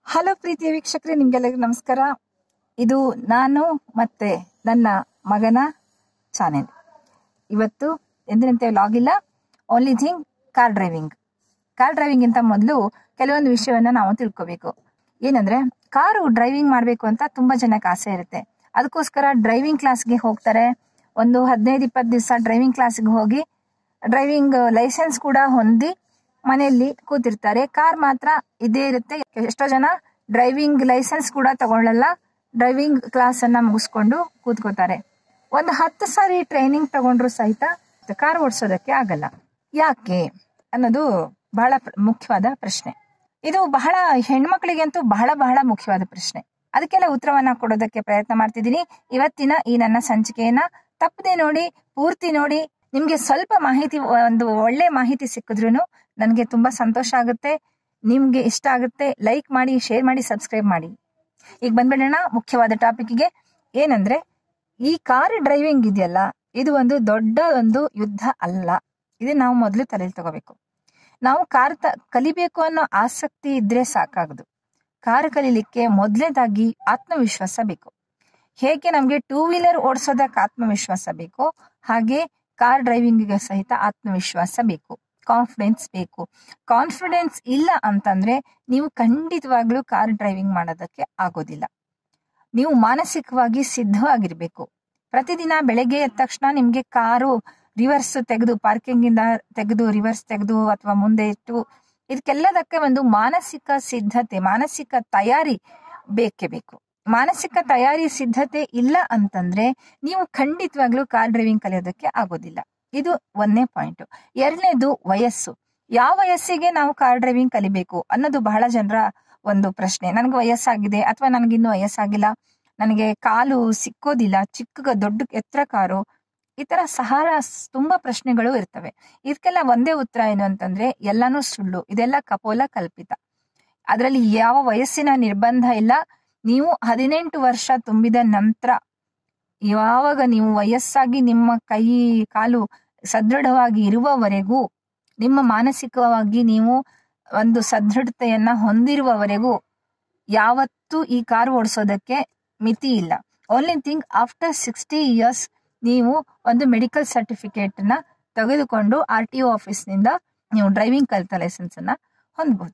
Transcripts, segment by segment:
hello ಪ್ರೀತಿಯ ವೀಕ್ಷಕರೇ ನಿಮ್ಗೆಲ್ಲರಿಗೂ ನಮಸ್ಕಾರ ಇದು ನಾನು ಮತ್ತೆ ನನ್ನ ಮಗನ ಚಾನೆಲ್ ಇವತ್ತು ಎಂದಿನಂತೆ ಲಾಗ್ ಇಲ್ಲ only thing car driving car driving ಇಂತ ಮೊದಲು ಕೆಲವೊಂದು ವಿಷಯವನ್ನ ನಾವು ತಿಳ್ಕೋಬೇಕು ಏನಂದ್ರೆ ಕಾರು ಡ್ರೈವಿಂಗ್ ಮಾಡಬೇಕು ಅಂತ ತುಂಬಾ ಜನಕ್ಕೆ ಆಸೆ ಇರುತ್ತೆ ಅದಕ್ಕೋಸ್ಕರ ಡ್ರೈವಿಂಗ್ ಕ್ಲಾಸ್ಗೆ ಹೋಗ್ತಾರೆ ಒಂದು ಹದಿನೈದು ಇಪ್ಪತ್ತು ದಿವಸ ಡ್ರೈವಿಂಗ್ ಕ್ಲಾಸ್ಗೆ ಹೋಗಿ ಡ್ರೈವಿಂಗ್ ಲೈಸೆನ್ಸ್ ಕೂಡ ಹೊಂದಿ ಮನೆಯಲ್ಲಿ ಕೂತಿರ್ತಾರೆ ಕಾರ್ ಮಾತ್ರ ಇದೇ ಇರುತ್ತೆ ಎಷ್ಟೋ ಜನ ಡ್ರೈವಿಂಗ್ ಲೈಸೆನ್ಸ್ ಕೂಡ ತಗೊಳ್ಳಲ್ಲ ಡ್ರೈವಿಂಗ್ ಕ್ಲಾಸ್ ಅನ್ನ ಮುಗಿಸ್ಕೊಂಡು ಕೂತ್ಕೋತಾರೆ ಒಂದು ಹತ್ತು ಸಾರಿ ಟ್ರೈನಿಂಗ್ ತಗೊಂಡ್ರು ಸಹಿತ ಕಾರ್ ಓಡಿಸೋದಕ್ಕೆ ಆಗಲ್ಲ ಯಾಕೆ ಅನ್ನೋದು ಬಹಳ ಪ್ರ- ಮುಖ್ಯವಾದ ಪ್ರಶ್ನೆ ಇದು ಬಹಳ ಹೆಣ್ಮಕ್ಳಿಗಂತೂ ಬಹಳ ಬಹಳ ಮುಖ್ಯವಾದ ಪ್ರಶ್ನೆ ಅದಕ್ಕೆಲ್ಲ ಉತ್ತರವನ್ನ ಕೊಡೋದಕ್ಕೆ ಪ್ರಯತ್ನ ಮಾಡ್ತಿದ್ದೀನಿ ಇವತ್ತಿನ ಈ ನನ್ನ ಸಂಚಿಕೆಯನ್ನ ತಪ್ಪದೆ ನೋಡಿ ಪೂರ್ತಿ ನೋಡಿ ನಿಮ್ಗೆ ಸ್ವಲ್ಪ ಮಾಹಿತಿ ಒಂದು ಒಳ್ಳೆ ಮಾಹಿತಿ ಸಿಕ್ಕಿದ್ರು ನನಗೆ ತುಂಬಾ ಸಂತೋಷ ಆಗುತ್ತೆ ನಿಮ್ಗೆ ಇಷ್ಟ ಆಗುತ್ತೆ ಲೈಕ್ ಮಾಡಿ ಶೇರ್ ಮಾಡಿ ಸಬ್ಸ್ಕ್ರೈಬ್ ಮಾಡಿ ಈಗ ಬಂದ್ಬಿಡೋಣ ಮುಖ್ಯವಾದ ಟಾಪಿಕ್ಗೆ ಏನಂದ್ರೆ ಈ ಕಾರ್ ಡ್ರೈವಿಂಗ್ ಇದೆಯಲ್ಲ ಇದು ಒಂದು ದೊಡ್ಡ ಒಂದು ಯುದ್ಧ ಅಲ್ಲ ಇದು ನಾವು ಮೊದಲು ತಲೆಯಲ್ಲಿ ತಗೋಬೇಕು ನಾವು ಕಾರ್ ತ ಕಲಿಬೇಕು ಅನ್ನೋ ಆಸಕ್ತಿ ಇದ್ರೆ ಸಾಕಾಗದು ಕಾರ್ ಕಲೀಲಿಕ್ಕೆ ಮೊದಲನೇದಾಗಿ ಆತ್ಮವಿಶ್ವಾಸ ಬೇಕು ಹೇಗೆ ನಮಗೆ ಟೂ ವೀಲರ್ ಓಡಿಸೋದಕ್ಕೆ ಆತ್ಮವಿಶ್ವಾಸ ಬೇಕು ಹಾಗೆ ಕಾರ್ ಡ್ರೈವಿಂಗಿಗೆ ಸಹಿತ ಆತ್ಮವಿಶ್ವಾಸ ಬೇಕು ಕಾನ್ಫಿಡೆನ್ಸ್ ಬೇಕು ಕಾನ್ಫಿಡೆನ್ಸ್ ಇಲ್ಲ ಅಂತಂದ್ರೆ ನೀವು ಖಂಡಿತವಾಗ್ಲೂ ಕಾರ್ ಡ್ರೈವಿಂಗ್ ಮಾಡೋದಕ್ಕೆ ಆಗೋದಿಲ್ಲ ನೀವು ಮಾನಸಿಕವಾಗಿ ಸಿದ್ಧವಾಗಿರ್ಬೇಕು ಪ್ರತಿದಿನ ಬೆಳಗ್ಗೆ ಎದ್ದ ತಕ್ಷಣ ನಿಮ್ಗೆ ಕಾರು ರಿವರ್ಸ್ ತೆಗೆದು ಪಾರ್ಕಿಂಗ್ ಇಂದ ತೆಗೆದು ರಿವರ್ಸ್ ತೆಗೆದು ಅಥವಾ ಮುಂದೆ ಇಟ್ಟು ಇದಕ್ಕೆಲ್ಲದಕ್ಕೆ ಒಂದು ಮಾನಸಿಕ ಸಿದ್ಧತೆ ಮಾನಸಿಕ ತಯಾರಿ ಬೇಕೇ ಬೇಕು ಮಾನಸಿಕ ತಯಾರಿ ಸಿದ್ಧತೆ ಇಲ್ಲ ಅಂತಂದ್ರೆ ನೀವು ಖಂಡಿತವಾಗ್ಲೂ ಕಾರ್ ಡ್ರೈವಿಂಗ್ ಕಲಿಯೋದಕ್ಕೆ ಆಗೋದಿಲ್ಲ ಇದು ಒಂದನೇ ಪಾಯಿಂಟ್ ಎರಡನೇದು ವಯಸ್ಸು ಯಾವ ವಯಸ್ಸಿಗೆ ನಾವು ಕಾರ್ ಡ್ರೈವಿಂಗ್ ಕಲಿಬೇಕು ಅನ್ನೋದು ಬಹಳ ಜನರ ಒಂದು ಪ್ರಶ್ನೆ ನನಗೆ ವಯಸ್ಸಾಗಿದೆ ಅಥವಾ ನನಗಿನ್ನೂ ವಯಸ್ಸಾಗಿಲ್ಲ ನನಗೆ ಕಾಲು ಸಿಕ್ಕೋದಿಲ್ಲ ಚಿಕ್ಕ ದೊಡ್ಡ ಎತ್ತರ ಕಾರು ಈ ತರ ಸಹಾರ ತುಂಬಾ ಪ್ರಶ್ನೆಗಳು ಇರ್ತವೆ ಇದಕ್ಕೆಲ್ಲ ಒಂದೇ ಉತ್ತರ ಏನು ಅಂತಂದ್ರೆ ಎಲ್ಲಾನು ಸುಳ್ಳು ಇದೆಲ್ಲ ಕಪೋಲ ಕಲ್ಪಿತ ಅದರಲ್ಲಿ ಯಾವ ವಯಸ್ಸಿನ ನಿರ್ಬಂಧ ಇಲ್ಲ ನೀವು ಹದಿನೆಂಟು ವರ್ಷ ತುಂಬಿದ ನಂತರ ಯಾವಾಗ ನೀವು ವಯಸ್ಸಾಗಿ ನಿಮ್ಮ ಕೈ ಕಾಲು ಸದೃಢವಾಗಿ ಇರುವವರೆಗೂ ನಿಮ್ಮ ಮಾನಸಿಕವಾಗಿ ನೀವು ಒಂದು ಸದೃಢತೆಯನ್ನ ಹೊಂದಿರುವವರೆಗೂ ಯಾವತ್ತೂ ಈ ಕಾರು ಓಡಿಸೋದಕ್ಕೆ ಮಿತಿ ಇಲ್ಲ only thing after sixty years ನೀವು ಒಂದು ಮೆಡಿಕಲ್ ಸರ್ಟಿಫಿಕೇಟ್ ನ ತೆಗೆದುಕೊಂಡು ಆರ್ ಟಿ ಒ ಆಫೀಸ್ನಿಂದ ನೀವು ಡ್ರೈವಿಂಗ್ ಕಲಿತ ಲೈಸೆನ್ಸ್ ಅನ್ನ ಹೊಂದಬಹುದು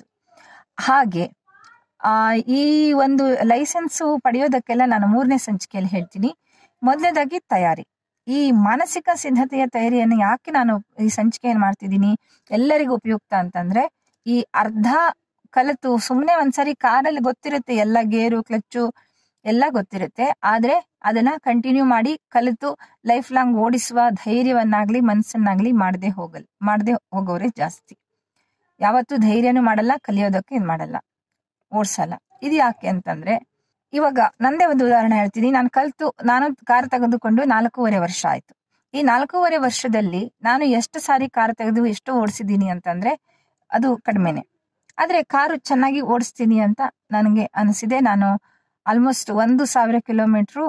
ಹಾಗೆ ಆ, ಈ ಒಂದು ಲೈಸೆನ್ಸು ಪಡೆಯೋದಕ್ಕೆಲ್ಲ ನಾನು ಮೂರನೇ ಸಂಚಿಕೆಯಲ್ಲಿ ಹೇಳ್ತೀನಿ ಮೊದಲನೇದಾಗಿ ತಯಾರಿ ಈ ಮಾನಸಿಕ ಸಿದ್ಧತೆಯ ತಯಾರಿಯನ್ನು ಯಾಕೆ ನಾನು ಈ ಸಂಚಿಕೆಯನ್ನು ಮಾಡ್ತಿದ್ದೀನಿ ಎಲ್ಲರಿಗೂ ಉಪಯುಕ್ತ ಅಂತಂದ್ರೆ ಈ ಅರ್ಧ ಕಲಿತು ಸುಮ್ಮನೆ ಒಂದ್ಸರಿ ಕಾರಲ್ಲಿ ಗೊತ್ತಿರುತ್ತೆ ಎಲ್ಲ ಗೇರು ಕ್ಲಚ್ಚು ಎಲ್ಲ ಗೊತ್ತಿರುತ್ತೆ ಆದ್ರೆ ಅದನ್ನ ಕಂಟಿನ್ಯೂ ಮಾಡಿ ಕಲಿತು ಲೈಫ್ ಲಾಂಗ್ ಓಡಿಸುವ ಧೈರ್ಯವನ್ನಾಗ್ಲಿ ಮನಸ್ಸನ್ನಾಗ್ಲಿ ಮಾಡದೆ ಹೋಗಲ್ ಮಾಡದೆ ಹೋಗೋರೆ ಜಾಸ್ತಿ ಯಾವತ್ತೂ ಧೈರ್ಯನೂ ಮಾಡಲ್ಲ ಕಲಿಯೋದಕ್ಕೆ ಇದು ಮಾಡಲ್ಲ ಓಡ್ಸಲ್ಲ ಇದು ಯಾಕೆ ಅಂತಂದ್ರೆ ಇವಾಗ ನಂದೇ ಒಂದು ಉದಾಹರಣೆ ಹೇಳ್ತೀನಿ ನಾನು ಕಲ್ತು ನಾನು ಕಾರ್ ತೆಗೆದುಕೊಂಡು ನಾಲ್ಕೂವರೆ ವರ್ಷ ಆಯ್ತು ಈ ನಾಲ್ಕೂವರೆ ವರ್ಷದಲ್ಲಿ ನಾನು ಎಷ್ಟು ಸಾರಿ ಕಾರ್ ತೆಗೆದು ಎಷ್ಟು ಓಡಿಸಿದ್ದೀನಿ ಅಂತಂದ್ರೆ ಅದು ಕಡಿಮೆನೆ ಆದ್ರೆ ಕಾರು ಚೆನ್ನಾಗಿ ಓಡಿಸ್ತೀನಿ ಅಂತ ನನಗೆ ಅನಿಸಿದೆ ನಾನು ಆಲ್ಮೋಸ್ಟ್ ಒಂದು ಸಾವಿರ ಕಿಲೋಮೀಟ್ರು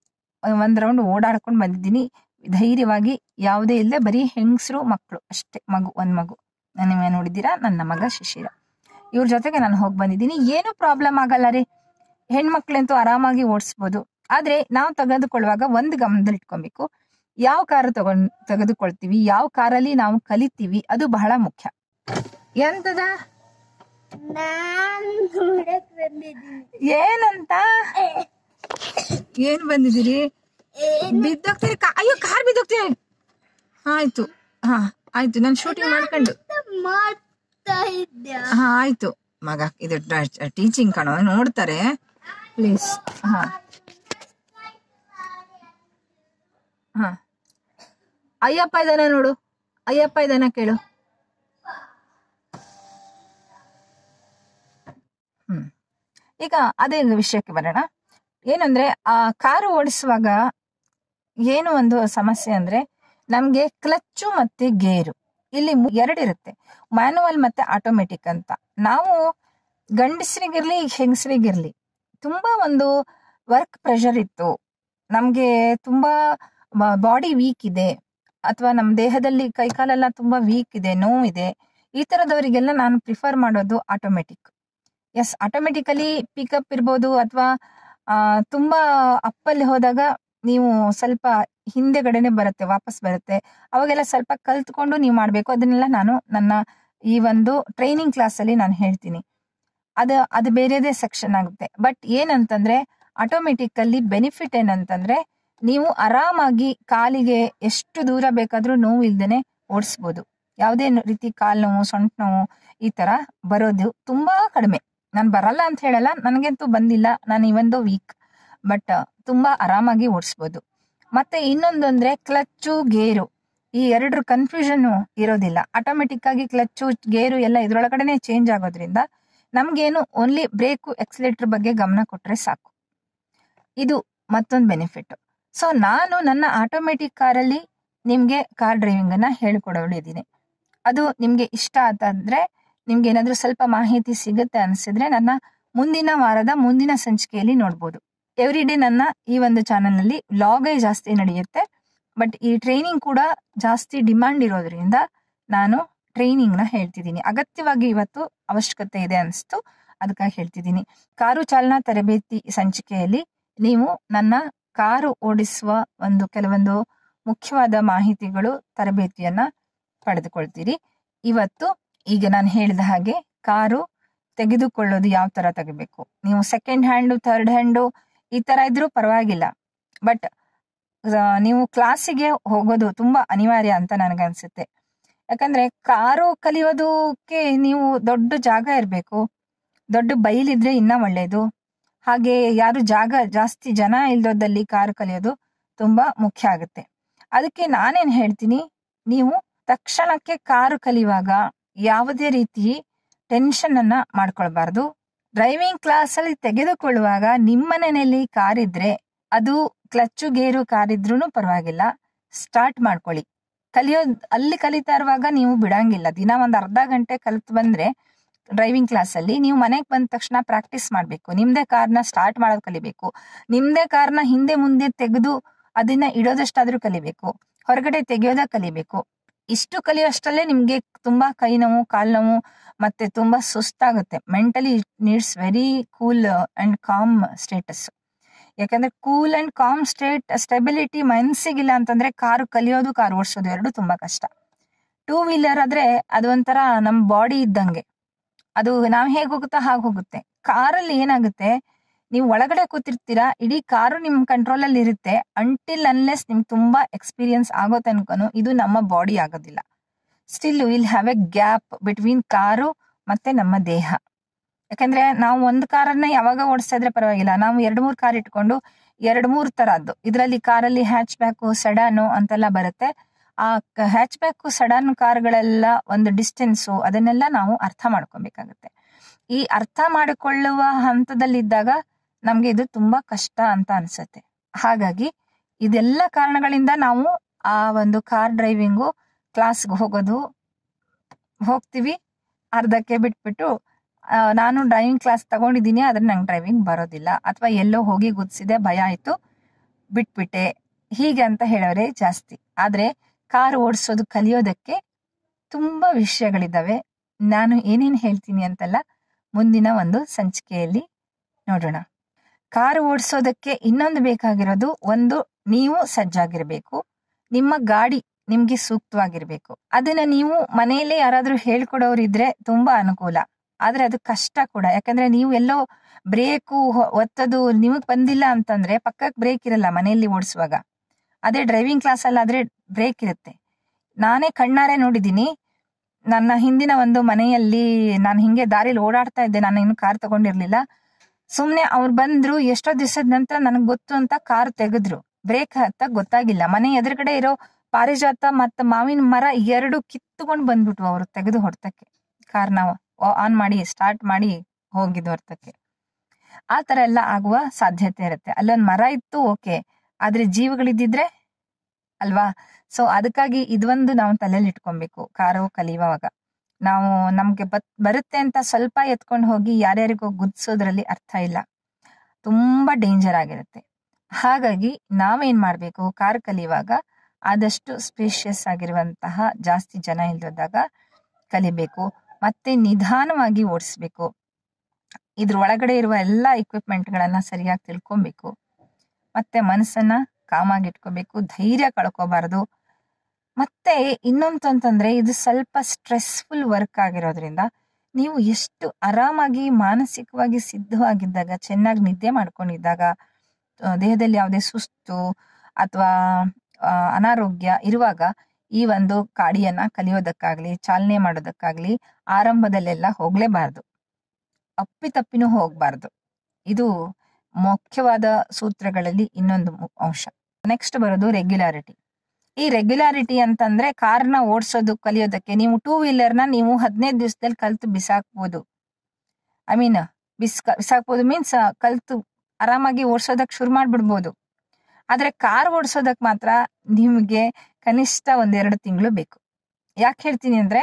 ಒಂದ್ ರೌಂಡ್ ಓಡಾಡ್ಕೊಂಡು ಬಂದಿದ್ದೀನಿ ಧೈರ್ಯವಾಗಿ ಯಾವುದೇ ಇಲ್ಲದೆ ಬರೀ ಹೆಂಗಸರು ಮಕ್ಕಳು ಅಷ್ಟೇ ಮಗು ಒಂದ್ ಮಗು ನೀವು ನೋಡಿದ್ದೀರಾ ನನ್ನ ಮಗ ಶಿಶಿರ ಇವ್ರ ಜೊತೆಗೆ ನಾನು ಹೋಗಿ ಬಂದಿದ್ದೀನಿ ಏನು ಪ್ರಾಬ್ಲಮ್ ಆಗಲ್ಲ ರೀ ಹೆಣ್ಮಕ್ಳಂತೂ ಆರಾಮಾಗಿ ಓಡಿಸ್ಬೋದು ಆದ್ರೆ ನಾವು ತೆಗೆದುಕೊಳ್ಳುವಾಗ ಒಂದು ಗಮನದಲ್ಲಿ ಇಟ್ಕೊಬೇಕು ಯಾವ ಕಾರು ತಗೊಂಡ್ ತೆಗೆದುಕೊಳ್ತೀವಿ ಯಾವ ಕಾರಲ್ಲಿ ನಾವು ಕಲಿತೀವಿ ಅದು ಬಹಳ ಮುಖ್ಯ ಎಂತದ ನಾನ್ ನೋಡಕ್ ಬಂದಿದ್ದೀನಿ ಏನಂತ ಏನ್ ಬಂದಿದ್ದೀರಿ ಬಿದ್ದೋಗ್ತೀರಿ ಕಾ- ಅಯ್ಯೋ ಕಾರ್ ಬಿದ್ದೋಗ್ತೀರಿ ಆಯ್ತು ಹಾ ಆಯ್ತು ನಾನು ಶೂಟಿಂಗ್ ಮಾಡ್ಕೊಂಡು ಮಾಡ್ತಾ ಇದ್ದೆ ಹಾ ಆಯ್ತು ಮಗ ಇದು ಟೀಚಿಂಗ್ ಕಣೋ ನೋಡ್ತಾರೆ ಪ್ಲೀಸ್ ಹಾ ಹಾ ಅಯ್ಯಪ್ಪ ಇದಾನ ನೋಡು ಅಯ್ಯಪ್ಪ ಇದಾನ ಕೇಳು ಹ್ಮ್ ಈಗ ಅದೇ ವಿಷಯಕ್ಕೆ ಬರೋಣ ಏನಂದ್ರೆ ಆ ಕಾರು ಓಡಿಸುವಾಗ ಏನು ಒಂದು ಸಮಸ್ಯೆ ಅಂದ್ರೆ ನಮ್ಗೆ ಕ್ಲಚ್ಚು ಮತ್ತೆ ಗೇರು ಇಲ್ಲಿ ಮು- ಎರಡಿರುತ್ತೆ ಮ್ಯಾನುವಲ್ ಮತ್ತೆ ಆಟೋಮೆಟಿಕ್ ಅಂತ ನಾವು ಗಂಡಸರಿಗಿರ್ಲಿ ಹೆಂಗಸರಿಗಿರ್ಲಿ ತುಂಬಾ ಒಂದು ವರ್ಕ್ ಪ್ರೆಷರ್ ಇತ್ತು ನಮ್ಗೆ ತುಂಬಾ ಬಾಡಿ ವೀಕ್ ಇದೆ ಅಥವಾ ನಮ್ಮ ದೇಹದಲ್ಲಿ ಕೈಕಾಲೆಲ್ಲ ತುಂಬಾ ವೀಕ್ ಇದೆ ನೋವಿದೆ ಈ ತರದವರಿಗೆಲ್ಲ ನಾನು ಪ್ರಿಫರ್ ಮಾಡೋದು ಆಟೋಮೆಟಿಕ್ ಎಸ್ ಆಟೋಮೆಟಿಕಲಿ ಪಿಕಪ್ ಇರ್ಬೋದು ಅಥವಾ ತುಂಬ ಅಪ್ಪಲ್ಲಿ ಹೋದಾಗ ನೀವು ಸ್ವಲ್ಪ ಹಿಂದೆಗಡೆನೆ ಬರುತ್ತೆ ವಾಪಸ್ ಬರುತ್ತೆ ಅವಾಗೆಲ್ಲ ಸ್ವಲ್ಪ ಕಲ್ತ್ಕೊಂಡು ನೀವು ಮಾಡಬೇಕು ಅದನ್ನೆಲ್ಲ ನಾನು ನನ್ನ ಈ ಒಂದು ಟ್ರೈನಿಂಗ್ ಕ್ಲಾಸಲ್ಲಿ ನಾನು ಹೇಳ್ತೀನಿ ಅದು ಅದು ಬೇರೆದೇ ಸೆಕ್ಷನ್ ಆಗುತ್ತೆ ಬಟ್ ಏನಂತಂದ್ರೆ ಆಟೋಮೆಟಿಕಲ್ಲಿ ಬೆನಿಫಿಟ್ ಏನಂತಂದ್ರೆ ನೀವು ಆರಾಮಾಗಿ ಕಾಲಿಗೆ ಎಷ್ಟು ದೂರ ಬೇಕಾದ್ರೂ ನೋವು ಇಲ್ದೇನೆ ಓಡಿಸ್ಬೋದು ಯಾವುದೇ ರೀತಿ ಕಾಲು ನೋವು ಸೊಂಟ ನೋವು ಈ ತರ ಬರೋದು ತುಂಬಾ ಕಡಿಮೆ ನಾನು ಬರಲ್ಲ ಅಂತ ಹೇಳಲ್ಲ ನನಗಂತೂ ಬಂದಿಲ್ಲ ನಾನು ಇವೊಂದು ವೀಕ್ ಬಟ್ ತುಂಬಾ ಆರಾಮಾಗಿ ಓಡಿಸ್ಬೋದು ಮತ್ತೆ ಇನ್ನೊಂದು ಅಂದ್ರೆ ಕ್ಲಚ್ಚು ಗೇರು ಈ ಎರಡರ ಕನ್ಫ್ಯೂಷನ್ ಇರೋದಿಲ್ಲ ಆಟೋಮೆಟಿಕ್ ಆಗಿ ಕ್ಲಚ್ಚು ಗೇರು ಎಲ್ಲ ಇದ್ರೊಳಗಡೆನೆ ಚೇಂಜ್ ಆಗೋದ್ರಿಂದ ನಮ್ಗೇನು ಓನ್ಲಿ ಬ್ರೇಕು ಎಕ್ಸಲೇಟರ್ ಬಗ್ಗೆ ಗಮನ ಕೊಟ್ರೆ ಸಾಕು ಇದು ಮತ್ತೊಂದು ಬೆನಿಫಿಟ್ ಸೊ ನಾನು ನನ್ನ ಆಟೋಮೆಟಿಕ್ ಕಾರಲ್ಲಿ ನಿಮ್ಗೆ ಕಾರ್ ಡ್ರೈವಿಂಗ್ ಅನ್ನ ಹೇಳ್ಕೊಡೋಳಿದ್ದೀನಿ ಅದು ನಿಮ್ಗೆ ಇಷ್ಟ ಆತಂದ್ರೆ ನಿಮ್ಗೆ ಏನಾದ್ರೂ ಸ್ವಲ್ಪ ಮಾಹಿತಿ ಸಿಗುತ್ತೆ ಅನ್ಸಿದ್ರೆ ನನ್ನ ಮುಂದಿನ ವಾರದ ಮುಂದಿನ ಸಂಚಿಕೆಯಲ್ಲಿ ನೋಡ್ಬೋದು ಎವ್ರಿ ಡೇ ನನ್ನ ಈ ಒಂದು ಚಾನೆಲ್ ನಲ್ಲಿ ವ್ಲಾಗೇ ಜಾಸ್ತಿ ನಡೆಯುತ್ತೆ ಬಟ್ ಈ ಟ್ರೈನಿಂಗ್ ಕೂಡ ಜಾಸ್ತಿ ಡಿಮಾಂಡ್ ಇರೋದ್ರಿಂದ ನಾನು ಟ್ರೈನಿಂಗ್ ನ ಹೇಳ್ತಿದ್ದೀನಿ ಅಗತ್ಯವಾಗಿ ಇವತ್ತು ಅವಶ್ಯಕತೆ ಇದೆ ಅನಿಸ್ತು ಅದಕ್ಕಾಗಿ ಹೇಳ್ತಿದ್ದೀನಿ ಕಾರು ಚಾಲನಾ ತರಬೇತಿ ಸಂಚಿಕೆಯಲ್ಲಿ ನೀವು ನನ್ನ ಕಾರು ಓಡಿಸುವ ಒಂದು ಕೆಲವೊಂದು ಮುಖ್ಯವಾದ ಮಾಹಿತಿಗಳು ತರಬೇತಿಯನ್ನ ಪಡೆದುಕೊಳ್ತೀರಿ ಇವತ್ತು ಈಗ ನಾನು ಹೇಳಿದ ಹಾಗೆ ಕಾರು ತೆಗೆದುಕೊಳ್ಳೋದು ಯಾವ ತರ ತೆಗಿಬೇಕು ನೀವು ಸೆಕೆಂಡ್ ಹ್ಯಾಂಡು ಥರ್ಡ್ ಹ್ಯಾಂಡು ಈ ತರ ಇದ್ರೂ ಪರವಾಗಿಲ್ಲ ಬಟ್ ನೀವು ಕ್ಲಾಸಿಗೆ ಹೋಗೋದು ತುಂಬಾ ಅನಿವಾರ್ಯ ಅಂತ ನನಗನ್ಸುತ್ತೆ ಯಾಕಂದ್ರೆ ಕಾರು ಕಲಿಯೋದಕ್ಕೆ ನೀವು ದೊಡ್ಡ ಜಾಗ ಇರಬೇಕು ದೊಡ್ಡ ಬೈಲಿದ್ರೆ ಇನ್ನ ಒಳ್ಳೇದು ಹಾಗೆ ಯಾರು ಜಾಗ ಜಾಸ್ತಿ ಜನ ಇಲ್ದೋದಲ್ಲಿ ಕಾರು ಕಲಿಯೋದು ತುಂಬಾ ಮುಖ್ಯ ಆಗುತ್ತೆ ಅದಕ್ಕೆ ನಾನೇನ್ ಹೇಳ್ತೀನಿ ನೀವು ತಕ್ಷಣಕ್ಕೆ ಕಾರು ಕಲಿಯುವಾಗ ಯಾವುದೇ ರೀತಿ ಟೆನ್ಷನ್ ಅನ್ನ ಮಾಡ್ಕೊಳ್ಬಾರ್ದು ಡ್ರೈವಿಂಗ್ ಕ್ಲಾಸ್ ಅಲ್ಲಿ ತೆಗೆದುಕೊಳ್ಳುವಾಗ ನಿಮ್ಮನೆಯಲ್ಲಿ ಕಾರ್ ಇದ್ರೆ ಅದು ಕ್ಲಚ್ಚು ಗೇರು ಕಾರ್ ಇದ್ರೂ ಪರವಾಗಿಲ್ಲ ಸ್ಟಾರ್ಟ್ ಮಾಡ್ಕೊಳ್ಳಿ ಕಲಿಯೋದ್ ಅಲ್ಲಿ ಕಲಿತಾ ಇರುವಾಗ ನೀವು ಬಿಡಂಗಿಲ್ಲ ದಿನ ಒಂದ್ ಅರ್ಧ ಗಂಟೆ ಕಲಿತು ಬಂದ್ರೆ ಡ್ರೈವಿಂಗ್ ಕ್ಲಾಸ್ ಅಲ್ಲಿ ನೀವು ಮನೆಗೆ ಬಂದ ತಕ್ಷಣ ಪ್ರಾಕ್ಟೀಸ್ ಮಾಡ್ಬೇಕು ನಿಮ್ದೇ ಕಾರ್ನ ಸ್ಟಾರ್ಟ್ ಮಾಡೋದು ಕಲಿಬೇಕು ನಿಮ್ದೇ ಕಾರ್ನ ಹಿಂದೆ ಮುಂದೆ ತೆಗೆದು ಅದನ್ನ ಇಡೋದಷ್ಟಾದ್ರೂ ಕಲಿಬೇಕು ಹೊರಗಡೆ ತೆಗೆಯೋದ ಕಲಿಬೇಕು ಇಷ್ಟು ಕಲಿಯೋಷ್ಟಲ್ಲೇ ನಿಮ್ಗೆ ತುಂಬಾ ಕೈ ನೋವು ಕಾಲ್ ನೋವು ಮತ್ತೆ ತುಂಬಾ ಸುಸ್ತಾಗುತ್ತೆ mentally needs very cool and calm status ಯಾಕಂದ್ರೆ cool and calm state stability ಮನ್ಸಿಗಿಲ್ಲ ಅಂತಂದ್ರೆ ಕಾರು ಕಲಿಯೋದು ಕಾರು ಓಡಿಸೋದು ಎರಡು ತುಂಬಾ ಕಷ್ಟ ಟೂ ವೀಲರ್ ಆದ್ರೆ ಅದು ಒಂಥರ ನಮ್ ಬಾಡಿ ಇದ್ದಂಗೆ ಅದು ನಾವ್ ಹೇಗ್ ಹೋಗುತ್ತಾ ಹಾಗೆ ಹೋಗುತ್ತೆ ಕಾರಲ್ಲಿ ಏನಾಗುತ್ತೆ ನೀವು ಒಳಗಡೆ ಕೂತಿರ್ತೀರಾ ಇಡೀ ಕಾರು ನಿಮ್ ಕಂಟ್ರೋಲ್ ಅಲ್ಲಿ ಇರುತ್ತೆ ಅಂಟಿಲ್ ಅನ್ಲೆಸ್ ನಿಮ್ಗೆ ತುಂಬಾ ಎಕ್ಸ್ಪೀರಿಯನ್ಸ್ ಆಗೋ ತನಕನು ಇದು ನಮ್ಮ ಬಾಡಿ ಆಗೋದಿಲ್ಲ still will have a gap between car ಮತ್ತೆ ನಮ್ಮ ದೇಹ ಯಾಕಂದ್ರೆ ನಾವು ಒಂದು ಕಾರನ್ನ ಯಾವಾಗ ಓಡಿಸ್ತಾ ಇದ್ರೆ ಪರವಾಗಿಲ್ಲ ನಾವು ಎರಡ್ ಮೂರ್ ಕಾರ್ ಇಟ್ಕೊಂಡು ಎರಡ್ ಮೂರ್ ತರದ್ದು ಇದರಲ್ಲಿ ಕಾರಲ್ಲಿ ಹ್ಯಾಚ್ ಬ್ಯಾಕು ಸಡಾನು ಅಂತೆಲ್ಲ ಬರುತ್ತೆ ಆ ಹ್ಯಾಚ್ ಬ್ಯಾಕು ಸಡಾನ್ ಕಾರ್ಗಳೆಲ್ಲ ಒಂದು ಡಿಸ್ಟೆನ್ಸು ಅದನ್ನೆಲ್ಲ ನಾವು ಅರ್ಥ ಮಾಡ್ಕೊಬೇಕಾಗತ್ತೆ ಈ ಅರ್ಥ ಮಾಡಿಕೊಳ್ಳುವ ಹಂತದಲ್ಲಿದ್ದಾಗ ನಮ್ಗೆ ಇದು ತುಂಬಾ ಕಷ್ಟ ಅಂತ ಅನ್ಸುತ್ತೆ ಹಾಗಾಗಿ ಇದೆಲ್ಲ ಕಾರಣಗಳಿಂದ ನಾವು ಆ ಒಂದು ಕಾರ್ ಡ್ರೈವಿಂಗು ಕ್ಲಾಸ್ಗೆ ಹೋಗೋದು ಹೋಗ್ತೀವಿ ಅರ್ಧಕ್ಕೆ ಬಿಟ್ಬಿಟ್ಟು ಆ, ನಾನು ಡ್ರೈವಿಂಗ್ ಕ್ಲಾಸ್ ತಗೊಂಡಿದ್ದೀನಿ ಆದ್ರೆ ನಂಗೆ ಡ್ರೈವಿಂಗ್ ಬರೋದಿಲ್ಲ ಅಥವಾ ಎಲ್ಲೋ ಹೋಗಿ ಗುದ್ಸಿದೆ ಭಯ ಆಯ್ತು ಬಿಟ್ಬಿಟ್ಟೆ ಹೀಗೆ ಅಂತ ಹೇಳೋರೆ ಜಾಸ್ತಿ ಆದ್ರೆ ಕಾರ್ ಓಡಿಸೋದು ಕಲಿಯೋದಕ್ಕೆ ತುಂಬಾ ವಿಷಯಗಳಿದಾವೆ ನಾನು ಏನೇನು ಹೇಳ್ತೀನಿ ಅಂತೆಲ್ಲ ಮುಂದಿನ ಒಂದು ಸಂಚಿಕೆಯಲ್ಲಿ ನೋಡೋಣ ಕಾರು ಓಡಿಸೋದಕ್ಕೆ ಇನ್ನೊಂದು ಬೇಕಾಗಿರೋದು ಒಂದು ನೀವು ಸಜ್ಜಾಗಿರ್ಬೇಕು ನಿಮ್ಮ ಗಾಡಿ ನಿಮ್ಗೆ ಸೂಕ್ತವಾಗಿರ್ಬೇಕು ಅದನ್ನ ನೀವು ಮನೆಯಲ್ಲೇ ಯಾರಾದ್ರೂ ಹೇಳ್ಕೊಡೋರಿದ್ರೆ ತುಂಬಾ ಅನುಕೂಲ ಆದ್ರೆ ಅದು ಕಷ್ಟ ಕೂಡ ಯಾಕಂದ್ರೆ ನೀವು ಎಲ್ಲೋ ಬ್ರೇಕು ಒತ್ತದು ನಿಮಗ್ ಬಂದಿಲ್ಲ ಅಂತಂದ್ರೆ ಪಕ್ಕಕ್ಕೆ ಬ್ರೇಕ್ ಇರಲ್ಲ ಮನೆಯಲ್ಲಿ ಓಡಿಸುವಾಗ ಅದೇ ಡ್ರೈವಿಂಗ್ ಕ್ಲಾಸ್ ಅಲ್ಲಾದ್ರೆ ಬ್ರೇಕ್ ಇರುತ್ತೆ ನಾನೇ ಕಣ್ಣಾರೆ ನೋಡಿದ್ದೀನಿ ನನ್ನ ಹಿಂದಿನ ಒಂದು ಮನೆಯಲ್ಲಿ ನಾನು ಹಿಂಗೆ ದಾರಿಲಿ ಓಡಾಡ್ತಾ ಇದ್ದೆ ನಾನು ಇನ್ನು ಕಾರ್ ತಗೊಂಡಿರ್ಲಿಲ್ಲ ಸುಮ್ನೆ ಅವ್ರು ಬಂದ್ರು ಎಷ್ಟೋ ದಿವಸದ ನಂತರ ನನಗೆ ಗೊತ್ತು ಅಂತ ಕಾರ್ ತೆಗೆದ್ರು ಬ್ರೇಕ್ ಹತ್ತ ಗೊತ್ತಾಗಿಲ್ಲ ಮನೆ ಎದುರುಗಡೆ ಇರೋ ಪಾರಿಜಾತ ಮತ್ತ ಮಾವಿನ ಮರ ಎರಡು ಕಿತ್ತುಕೊಂಡು ಬಂದ್ಬಿಟ್ವು ಅವರು ತೆಗೆದು ಹೊಡ್ತಕ್ಕೆ ಕಾರ್ ನಾವು ಆನ್ ಮಾಡಿ ಸ್ಟಾರ್ಟ್ ಮಾಡಿ ಹೋಗಿದ್ದು ಹೊರ್ತಕ್ಕೆ ಆ ತರ ಎಲ್ಲ ಆಗುವ ಸಾಧ್ಯತೆ ಇರುತ್ತೆ ಅಲ್ಲೊಂದ್ ಮರ ಇತ್ತು ಓಕೆ ಆದ್ರೆ ಜೀವಗಳಿದ್ದಿದ್ರೆ ಅಲ್ವಾ ಸೊ ಅದಕ್ಕಾಗಿ ಇದೊಂದು ನಾವು ತಲೆಯಲ್ಲಿ ಇಟ್ಕೊಬೇಕು ಕಾರು ಕಲಿಯುವಾಗ ನಾವು ನಮ್ಗೆ ಬತ್ ಬರುತ್ತೆ ಅಂತ ಸ್ವಲ್ಪ ಎತ್ಕೊಂಡು ಹೋಗಿ ಯಾರ್ಯಾರಿಗೋ ಗುದ್ಸೋದ್ರಲ್ಲಿ ಅರ್ಥ ಇಲ್ಲ ತುಂಬಾ ಡೇಂಜರ್ ಆಗಿರುತ್ತೆ ಹಾಗಾಗಿ ನಾವೇನ್ ಮಾಡ್ಬೇಕು ಕಾರ್ ಕಲಿಯುವಾಗ ಆದಷ್ಟು ಸ್ಪೇಷಿಯಸ್ ಆಗಿರುವಂತಹ ಜಾಸ್ತಿ ಜನ ಇಲ್ದಾಗ ಕಲಿಬೇಕು ಮತ್ತೆ ನಿಧಾನವಾಗಿ ಓಡಿಸ್ಬೇಕು ಇದ್ರ ಒಳಗಡೆ ಇರುವ ಎಲ್ಲ ಇಕ್ವಿಪ್ಮೆಂಟ್ಗಳನ್ನ ಸರಿಯಾಗಿ ತಿಳ್ಕೊಬೇಕು ಮತ್ತೆ ಮನಸ್ಸನ್ನ ಕಾಮಾಗಿ ಇಟ್ಕೋಬೇಕು ಧೈರ್ಯ ಕಳ್ಕೋಬಾರ್ದು ಮತ್ತೆ ಇನ್ನೊಂದು ಅಂತಂದ್ರೆ ಇದು ಸ್ವಲ್ಪ ಸ್ಟ್ರೆಸ್ಫುಲ್ ವರ್ಕ್ ಆಗಿರೋದ್ರಿಂದ ನೀವು ಎಷ್ಟು ಆರಾಮಾಗಿ ಮಾನಸಿಕವಾಗಿ ಸಿದ್ಧವಾಗಿದ್ದಾಗ ಚೆನ್ನಾಗಿ ನಿದ್ದೆ ಮಾಡ್ಕೊಂಡಿದ್ದಾಗ ಆ, ದೇಹದಲ್ಲಿ ಯಾವುದೇ ಸುಸ್ತು ಅಥವಾ ಅನಾರೋಗ್ಯ ಇರುವಾಗ ಈ ಒಂದು ಕಾಡಿಯನ್ನ ಕಲಿಯೋದಕ್ಕಾಗ್ಲಿ ಚಾಲನೆ ಮಾಡೋದಕ್ಕಾಗ್ಲಿ ಆರಂಭದಲ್ಲೆಲ್ಲ ಹೋಗ್ಲೇಬಾರ್ದು ಅಪ್ಪಿತಪ್ಪಿನೂ ಹೋಗ್ಬಾರ್ದು ಇದು ಮುಖ್ಯವಾದ ಸೂತ್ರಗಳಲ್ಲಿ ಇನ್ನೊಂದು ಮು- ಅಂಶ ನೆಕ್ಸ್ಟ್ ಬರೋದು ರೆಗ್ಯುಲಾರಿಟಿ ಈ ರೆಗ್ಯುಲಾರಿಟಿ ಅಂತಂದ್ರೆ ಕಾರ್ನ ಓಡಿಸೋದು ಕಲಿಯೋದಕ್ಕೆ ನೀವು ಟೂ ವೀಲರ್ನ ನೀವು ಹದಿನೈದು ದಿವಸದಲ್ಲಿ ಕಲ್ತು ಬಿಸಾಕ್ಬೋದು ಐ ಮೀನ್ ಬಿಸ್ ಬಿಸಾಕ್ಬೋದು ಮೀನ್ಸ್ ಕಲ್ತು ಆರಾಮಾಗಿ ಓಡಿಸೋದಕ್ಕೆ ಶುರು ಮಾಡ್ಬಿಡ್ಬೋದು ಆದ್ರೆ ಕಾರ್ ಓಡಿಸೋದಕ್ ಮಾತ್ರ ನಿಮಗೆ ಕನಿಷ್ಠ ಒಂದೆರಡು ತಿಂಗಳು ಬೇಕು ಯಾಕೆ ಹೇಳ್ತೀನಿ ಅಂದ್ರೆ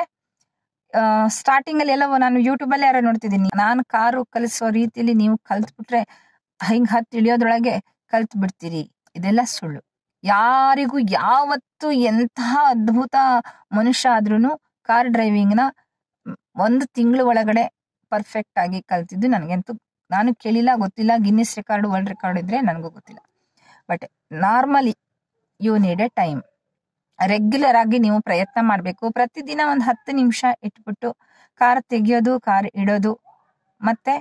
ಸ್ಟಾರ್ಟಿಂಗ್ ಅಲ್ಲಿ ಎಲ್ಲ ನಾನು ಯೂಟ್ಯೂಬ್ ಅಲ್ಲಿ ಯಾರೋ ನೋಡ್ತಿದ್ದೀನಿ ನಾನು ಕಾರು ಕಲಿಸೋ ರೀತಿಲಿ ನೀವು ಕಲ್ತ್ಬಿಟ್ರೆ ಹಿಂಗ್ ಹತ್ತು ಇಳಿಯೋದ್ರೊಳಗೆ ಕಲ್ತ್ ಬಿಡ್ತೀರಿ ಇದೆಲ್ಲ ಸುಳ್ಳು ಯಾರಿಗೂ ಯಾವತ್ತು ಎಂತಹ ಅದ್ಭುತ ಮನುಷ್ಯ ಆದ್ರೂ ಕಾರ್ ಡ್ರೈವಿಂಗ್ ನ ಮ್, ಒಂದು ತಿಂಗಳು ಒಳಗಡೆ ಪರ್ಫೆಕ್ಟ್ ಆಗಿ ಕಲ್ತಿದ್ದು ನನಗಂತೂ ನಾನು ಕೇಳಿಲ್ಲ ಗೊತ್ತಿಲ್ಲ ಗಿನ್ನಿಸ್ ರೆಕಾರ್ಡ್ ವರ್ಲ್ಡ್ ರೆಕಾರ್ಡ್ ಇದ್ರೆ ನನಗೂ ಗೊತ್ತಿಲ್ಲ but normally you need a time regular ಆಗಿ ನೀವು ಪ್ರಯತ್ನ ಮಾಡಬೇಕು ಪ್ರತಿದಿನ ಒಂದು ಹತ್ತು ನಿಮಿಷ ಇಟ್ಬಿಟ್ಟು ಕಾರ್ ತೆಗಿಯೋದು ಕಾರ್ ಇಡೋದು ಮತ್ತೆ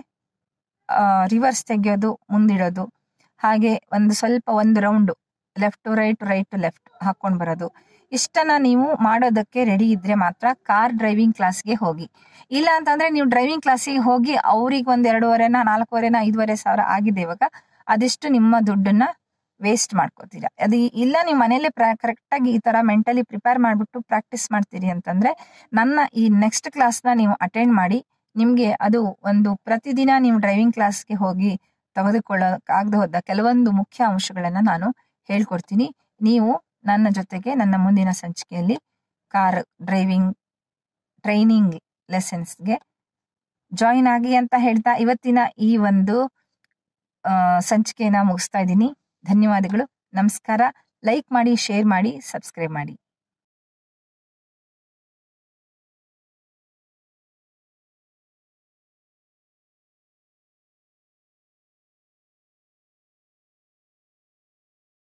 ರಿವರ್ಸ್ ತೆಗಿಯೋದು ಮುಂದಿಡೋದು ಹಾಗೆ ಒಂದು ಸ್ವಲ್ಪ ಒಂದು round left to right right to left ಹಾಕೊಂಡು ಬರೋದು ಇಷ್ಟನ್ನ ನೀವು ಮಾಡೋದಕ್ಕೆ ರೆಡಿ ಇದ್ರೆ ಮಾತ್ರ ಕಾರ್ ಡ್ರೈವಿಂಗ್ ಕ್ಲಾಸ್ಗೆ ಹೋಗಿ ಇಲ್ಲ ಅಂತಂದ್ರೆ ನೀವು ಡ್ರೈವಿಂಗ್ ಕ್ಲಾಸಿಗೆ ಹೋಗಿ ಅವ್ರಿಗೆ ಒಂದ್ ಎರಡೂವರೆನ ನಾಲ್ಕೂವರೆನ ಐದುವರೆ ಸಾವಿರ ಆಗಿದೆ ಇವಾಗ ಅದಿಷ್ಟು ನಿಮ್ಮ ದುಡ್ಡನ್ನ ವೇಸ್ಟ್ ಮಾಡ್ಕೋತೀರಾ ಅದು ಇಲ್ಲ ನೀವು ಮನೇಲಿ ಕರೆಕ್ಟ್ ಆಗಿ ಈ ತರ ಮೆಂಟಲಿ ಪ್ರಿಪೇರ್ ಮಾಡ್ಬಿಟ್ಟು ಪ್ರಾಕ್ಟೀಸ್ ಮಾಡ್ತೀರಿ ಅಂತಂದ್ರೆ ನನ್ನ ಈ ನೆಕ್ಸ್ಟ್ ಕ್ಲಾಸ್ನ ನೀವು ಅಟೆಂಡ್ ಮಾಡಿ ನಿಮ್ಗೆ ಅದು ಒಂದು ಪ್ರತಿದಿನ ನೀವು ಡ್ರೈವಿಂಗ್ ಕ್ಲಾಸ್ಗೆ ಹೋಗಿ ತೆಗೆದುಕೊಳ್ಳೋಕ್ಕಾಗದೆ ಹೋದ ಕೆಲವೊಂದು ಮುಖ್ಯ ಅಂಶಗಳನ್ನ ನಾನು ಹೇಳ್ಕೊಡ್ತೀನಿ ನೀವು ನನ್ನ ಜೊತೆಗೆ ನನ್ನ ಮುಂದಿನ ಸಂಚಿಕೆಯಲ್ಲಿ ಕಾರ್ ಡ್ರೈವಿಂಗ್ ಟ್ರೈನಿಂಗ್ ಲೆಸನ್ಸ್ಗೆ ಜಾಯಿನ್ ಆಗಿ ಅಂತ ಹೇಳ್ತಾ ಇವತ್ತಿನ ಈ ಒಂದು ಆ, ಸಂಚಿಕೆನ ಮುಗಿಸ್ತಾ ಇದ್ದೀನಿ ಧನ್ಯವಾದಗಳು ನಮಸ್ಕಾರ ಲೈಕ್ ಮಾಡಿ ಶೇರ್ ಮಾಡಿ ಸಬ್ಸ್ಕ್ರೈಬ್ ಮಾಡಿ